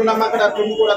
చూడమ్మా అక్కడ తుమ్ము కూడా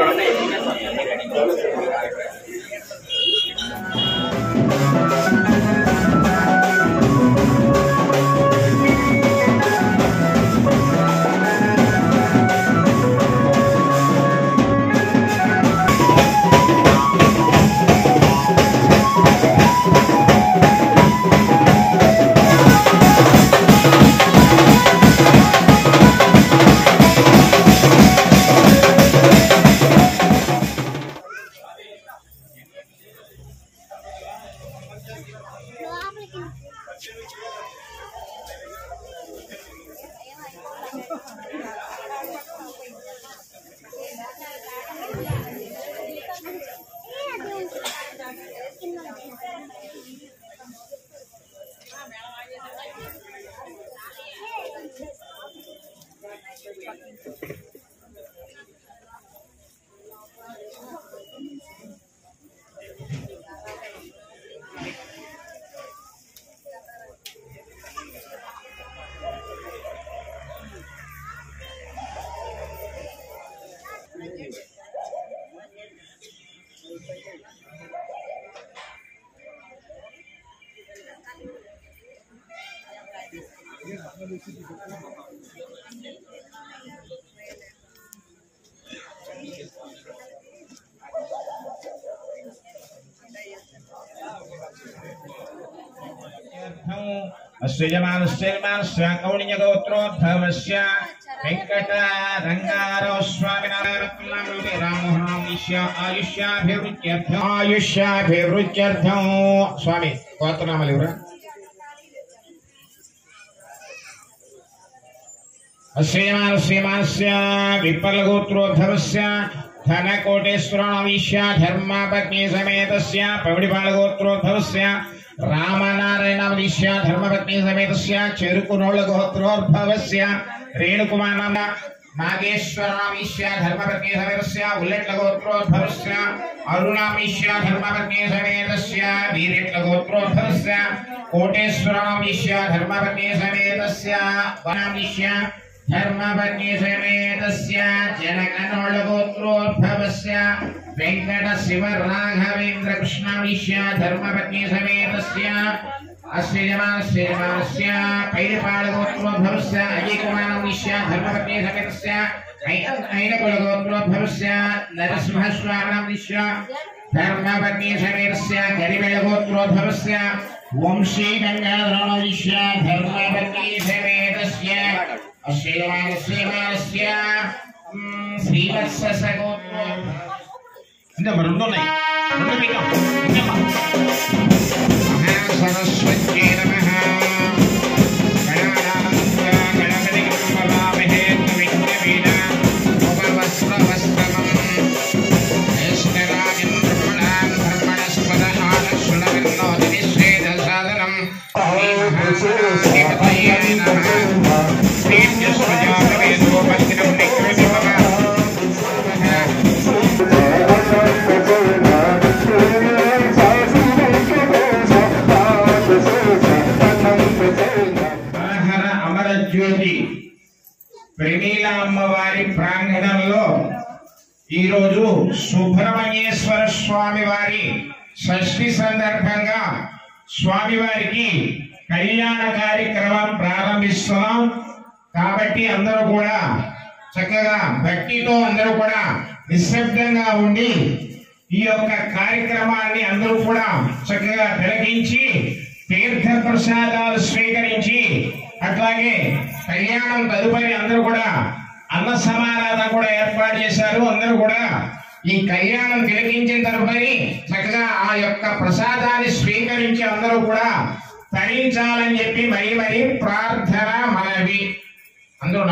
శ్రీయమానశ్చైమానశ్చ కౌణిన్యగోత్రోద్భవస్య వెంకటరంగారో స్వామినారాయణ రామోహనామిష్య ఆయుష్యాభివృద్ధ్యర్థం ఆయుష్యాభివృద్ధ్యర్థం స్వామి గోత్రనామాలు ఎవరా శ్రీమాన శ్రీమానస్య విప్పలగోత్రోద్భవస్య ధనకోటేశ్వరావిష్య ధర్మపత్ని సమేతస్య పవిడిపాలగోత్రోద్భవస్య రామనారాయణావిష్య ధర్మపత్ని సమేతస్య చెరుకునోళ్ళ గోత్రోద్భవస్య రేణుకుమార నాగేశ్వరావిష్య ధర్మపత్ని సమేతస్య ఉల్లెట్ల గోత్రోద్భవస్య అరుణామిష్య ధర్మపత్ని సమేతస్య వీరెట్ల గోత్రోద్భవస్య కోటేశ్వరామిష్య ధర్మపత్ని సమేతస్య వనామిష్య ధర్మపత్ని సమేతస్య జనగణోళగోత్రోద్భవస్య వెంకట శివ రాఘవేంద్ర కృష్ణామిష్య ధర్మపత్ని సమేతస్య అశ్రీజమానశ్రీజమానస్య పైడిపాళగోత్రోద్భవస్య అజయకుమారమిష్య ధర్మపత్ని సమేతస్య ఐనకులగోత్రోద్భవస్య నరసింహస్వామిష్య ధర్మపత్ని సమేతస్య గరిబెళగోత్రోద్భవస్య వంశీ గంగాధరమిష్య ధర్మపత్ని సమేతస్య శ్రీమానశ్రీమానస్య శ్రీవత్స గోత్రో ఇంకా మరి రెండు ఉన్నాయి రెండు పీకాం. ఇంకమ్మా. మహాసరస్వత్యై నమః. గణానాథ గణపతిం వదామహే త్వమిత్రవీణ ఉపవస్త్రవస్త్రమం. జ్యేష్ఠరాజం బ్రహ్మణాం బ్రహ్మణస్పద ఆనశృణవిన్నోతి నిశ్చేదసాదనం. శ్రీమహాగణాధిపతయే నమః. శ్రీర్యస్వజాతవేదోపత్తినం నికృతిమమ. హరహర అమర జ్యోతి ప్రమీల అమ్మవారి ప్రాంగణంలో ఈరోజు సుబ్రహ్మణ్యేశ్వర స్వామి వారి షష్ఠి సందర్భంగా స్వామివారికి కళ్యాణ కార్యక్రమం ప్రారంభిస్తున్నాం కాబట్టి అందరూ కూడా చక్కగా భక్తితో అందరూ కూడా నిశ్శబ్దంగా ఉండి ఈ యొక్క కార్యక్రమాన్ని అందరూ కూడా చక్కగా తిలకించి తీర్థ ప్రసాదాలు స్వీకరించి అట్లాగే కళ్యాణం తదుపరి అందరూ కూడా అన్న సమారాధన కూడా ఏర్పాటు చేశారు అందరూ కూడా ఈ కళ్యాణం తిలకించిన తదుపరి చక్కగా ఆ యొక్క ప్రసాదాన్ని స్వీకరించి అందరూ కూడా తరించాలని చెప్పి మరీ మరీ ప్రార్థన మనవి అందరూ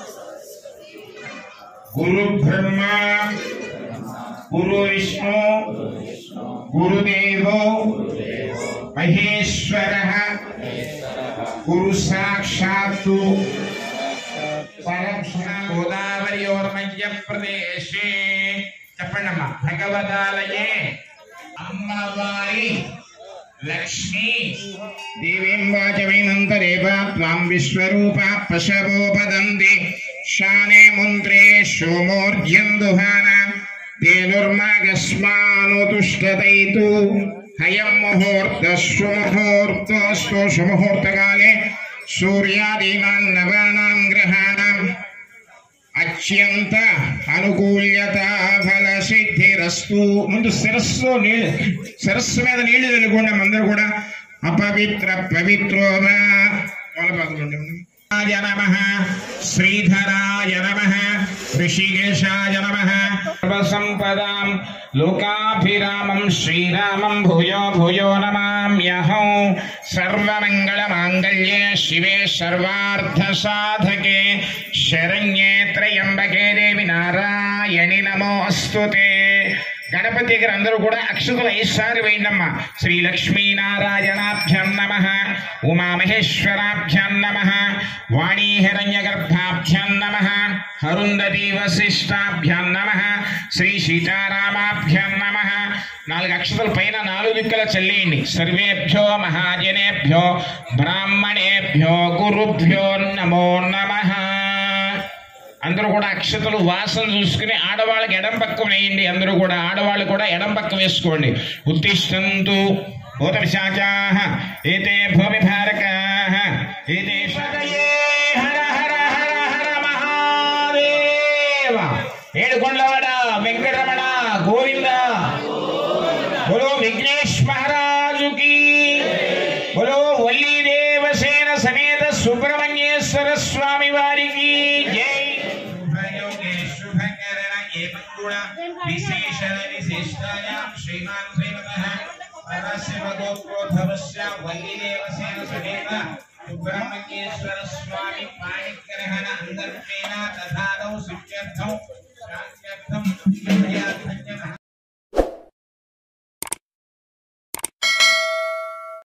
గురు బ్రహ్మ గురు విష్ణు గురుదేవో మహేశ్వర గురు సాక్షాత్తు పరక్షణ గోదావరియోర్మధ్య ప్రదేశే చెప్పండి అమ్మా భగవదాలయే అమ్మవారి లక్ష్మీ దేవీం వాచమైనంతరేవ త్వాం విశ్వరూప పశవోపదంతి శానే ముంత్రే సోమోర్జందుహాన తేనుర్మాగస్మానుతుష్టతైతు హయం ముహూర్త సుముహూర్తస్తు సుముహూర్తకాలే సూర్యాదీనాం నవానాం గ్రహాణం అత్యంత అనుకూల్యత ఫల సిద్ధిరస్తు ముందు శిరస్సు నీళ్ళు శిరస్సు మీద నీళ్లు తెలుగుండే అందరూ కూడా అపవిత్ర పవిత్రోమా రాజ నమ శ్రీధరాయ నమ ఋషికేశాయ నమ సర్వసంపదాం లోకాభిరామం శ్రీరామం భూయో భూయో నమామ్యహం సర్వమంగళమాంగళ్యే శివే సర్వార్థ సాధకే శరణ్యే త్రయంబకే దేవి నారాయణి నమోస్తుతే గణపతి దగ్గర అందరూ కూడా అక్షతులు ఐసారి వేయండమ్మా శ్రీ లక్ష్మీనారాయణాభ్యం నమ ఉమామహేశ్వరాభ్యం నమ వాణీహిరణ్య గర్భాభ్యం నమ హరుందతి వశిష్టాభ్యం నమ శ్రీ సీతారామాభ్యం నమ నాలుగు అక్షతల పైన నాలుగు దిక్కుల చల్లేయండి సర్వేభ్యో మహాజనేభ్యో బ్రాహ్మణేభ్యో గురుభ్యో నమో నమః అందరూ కూడా అక్షతలు వాసన చూసుకుని ఆడవాళ్ళకి ఎడం పక్కన వేయండి అందరూ కూడా ఆడవాళ్ళు కూడా ఎడం పక్క వేసుకోండి ఉత్తిష్టంతు భూత విశాఖాః ఏతే భూమి భారకాః ఏతే శతయే హర హర హర హర మహాదేవ ఏడుకొండలవాడ వెంకటరమణ గోవింద బోలో విఘ్నేష్ మహారాజుకి బోలో వల్లీ దేవసేన సమేత సుబ్రహ్మణ్యేశ్వర స్వామి వారికి జై శుభయోగే శుభకరణ ఏవం గుణ విశేషణ విశిష్టాయ శ్రీమాన్ శ్రీమతః పరశివగోత్రోద్భవస్య వల్లీ దేవసేన సమేత సుబ్రహ్మణ్యేశ్వర స్వామి పాణిగ్రహణ అందర్పేణ తథాదౌ శిష్యర్థం శాంత్యర్థం